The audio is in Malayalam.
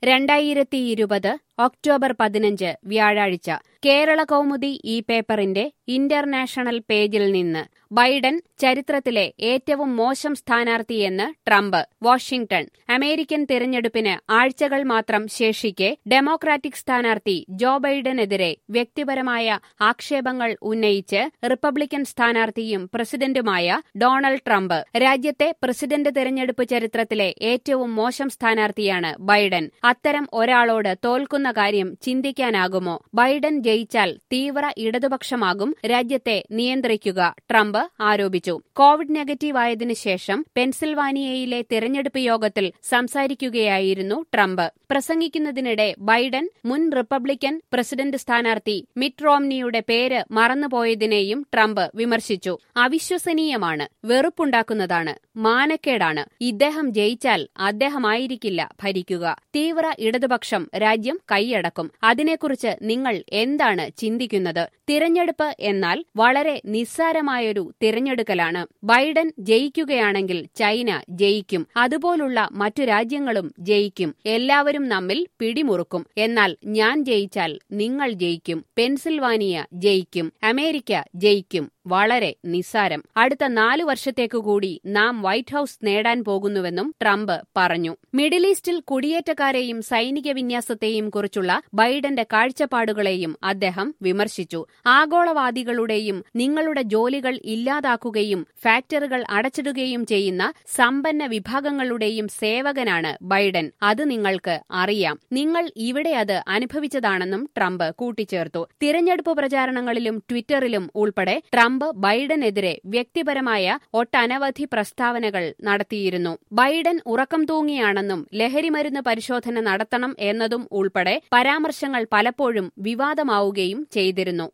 രണ്ടായിരത്തി ഇരുപത് ഒക്ടോബർ പതിനഞ്ച് വ്യാഴാഴ്ച കേരള കൗമുദി ഈ പേപ്പറിന്റെ ഇന്റർനാഷണൽ പേജിൽ നിന്ന് ബൈഡൻ ചരിത്രത്തിലെ ഏറ്റവും മോശം സ്ഥാനാർത്ഥിയെന്ന് ട്രംപ് വാഷിംഗ്ടൺ അമേരിക്കൻ തിരഞ്ഞെടുപ്പിന് ആഴ്ചകൾ മാത്രം ശേഷിക്കെ ഡെമോക്രാറ്റിക് സ്ഥാനാർത്ഥി ജോ ബൈഡനെതിരെ വ്യക്തിപരമായ ആക്ഷേപങ്ങൾ ഉന്നയിച്ച് റിപ്പബ്ലിക്കൻ സ്ഥാനാർത്ഥിയും പ്രസിഡന്റുമായ ഡൊണാൾഡ് ട്രംപ് രാജ്യത്തെ പ്രസിഡന്റ് തിരഞ്ഞെടുപ്പ് ചരിത്രത്തിലെ ഏറ്റവും മോശം സ്ഥാനാർത്ഥിയാണ് ബൈഡൻ അത്തരം ഒരാളോട് തോൽക്കുന്ന കാര്യം ചിന്തിക്കാനാകുമോ ബൈഡൻ ജയിച്ചാൽ തീവ്ര ഇടതുപക്ഷമാകും രാജ്യത്തെ നിയന്ത്രിക്കുക ട്രംപ് ആരോപിച്ചു കോവിഡ് നെഗറ്റീവ് ആയതിനു ശേഷം പെൻസിൽവാനിയയിലെ തിരഞ്ഞെടുപ്പ് യോഗത്തിൽ സംസാരിക്കുകയായിരുന്നു ട്രംപ് പ്രസംഗിക്കുന്നതിനിടെ ബൈഡൻ മുൻ റിപ്പബ്ലിക്കൻ പ്രസിഡന്റ് സ്ഥാനാർത്ഥി മിറ്റ് റോംനിയുടെ പേര് മറന്നുപോയതിനെയും ട്രംപ് വിമർശിച്ചു അവിശ്വസനീയമാണ് വെറുപ്പുണ്ടാക്കുന്നതാണ് മാനക്കേടാണ് ഇദ്ദേഹം ജയിച്ചാൽ അദ്ദേഹമായിരിക്കില്ല ഭരിക്കുക തീവ്ര ഇടതുപക്ഷം രാജ്യം കൈയടക്കും അതിനെക്കുറിച്ച് നിങ്ങൾ എന്താണ് ചിന്തിക്കുന്നത് തിരഞ്ഞെടുപ്പ് എന്നാൽ വളരെ നിസ്സാരമായൊരു തിരഞ്ഞെടുക്കലാണ് ബൈഡൻ ജയിക്കുകയാണെങ്കിൽ ചൈന ജയിക്കും അതുപോലുള്ള മറ്റു രാജ്യങ്ങളും ജയിക്കും എല്ലാവരും നമ്മിൽ പിടിമുറുക്കും എന്നാൽ ഞാൻ ജയിച്ചാൽ നിങ്ങൾ ജയിക്കും പെൻസിൽവാനിയ ജയിക്കും അമേരിക്ക ജയിക്കും വളരെ നിസ്സാരം അടുത്ത നാലു വർഷത്തേക്കു കൂടി നാം വൈറ്റ് ഹൌസ് നേടാൻ പോകുന്നുവെന്നും ട്രംപ് പറഞ്ഞു മിഡിൽ ഈസ്റ്റിൽ കുടിയേറ്റക്കാരെയും സൈനിക വിന്യാസത്തെയും കുറിച്ചുള്ള ബൈഡന്റെ കാഴ്ചപ്പാടുകളെയും അദ്ദേഹം വിമർശിച്ചു ആഗോളവാദികളുടെയും നിങ്ങളുടെ ജോലികൾ ഇല്ലാതാക്കുകയും ഫാക്ടറികൾ അടച്ചിടുകയും ചെയ്യുന്ന സമ്പന്ന വിഭാഗങ്ങളുടെയും സേവകനാണ് ബൈഡൻ അത് നിങ്ങൾക്ക് അറിയാം നിങ്ങൾ ഇവിടെ അത് അനുഭവിച്ചതാണെന്നും ട്രംപ് കൂട്ടിച്ചേർത്തു തിരഞ്ഞെടുപ്പ് പ്രചാരണങ്ങളിലും ട്വിറ്ററിലും ഉൾപ്പെടെ ട്രംപ് ബൈഡനെതിരെ വ്യക്തിപരമായ ഒട്ടനവധി പ്രസ്താവനകൾ നടത്തിയിരുന്നു ബൈഡൻ ഉറക്കം തൂങ്ങിയാണെന്നും ലഹരിമരുന്ന് പരിശോധന നടത്തണം എന്നതും ഉൾപ്പെടെ പരാമർശങ്ങൾ പലപ്പോഴും വിവാദമാവുകയും ചെയ്തിരുന്നു